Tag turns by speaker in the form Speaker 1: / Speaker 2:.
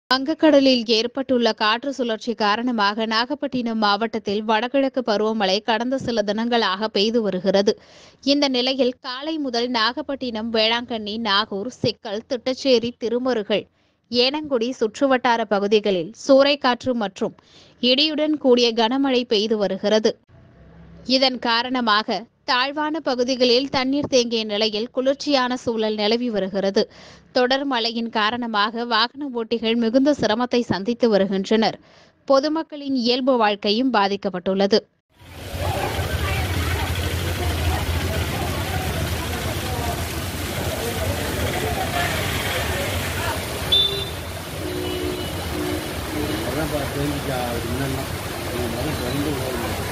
Speaker 1: வங்கக்கடலில் ஏற்பட்டுள்ள காற்று சுழற்சி காரணமாக நாகப்பட்டினம் மாவட்டத்தில் வடகிழக்கு பருவமழை கடந்த சில தினங்களாக பெய்து வருகிறது இந்த நிலையில் காலை முதல் நாகப்பட்டினம் வேளாங்கண்ணி நாகூர் சிக்கல் திட்டச்சேரி திருமருகல் ஏனங்குடி சுற்றுவட்டார பகுதிகளில் சூறைக்காற்று மற்றும் இடியுடன் கூடிய கனமழை பெய்து வருகிறது இதன் காரணமாக தாழ்வான பகுதிகளில் தண்ணீர் தேங்கிய நிலையில் குளிர்ச்சியான சூழல் நிலவி வருகிறது தொடர் மழையின் காரணமாக வாகன ஓட்டிகள் மிகுந்த சிரமத்தை சந்தித்து வருகின்றனர் பொதுமக்களின் இயல்பு வாழ்க்கையும் பாதிக்கப்பட்டுள்ளது
Speaker 2: அதான் தெரிஞ்சுச்சா முன்னாடி மரம் வந்து போகணும்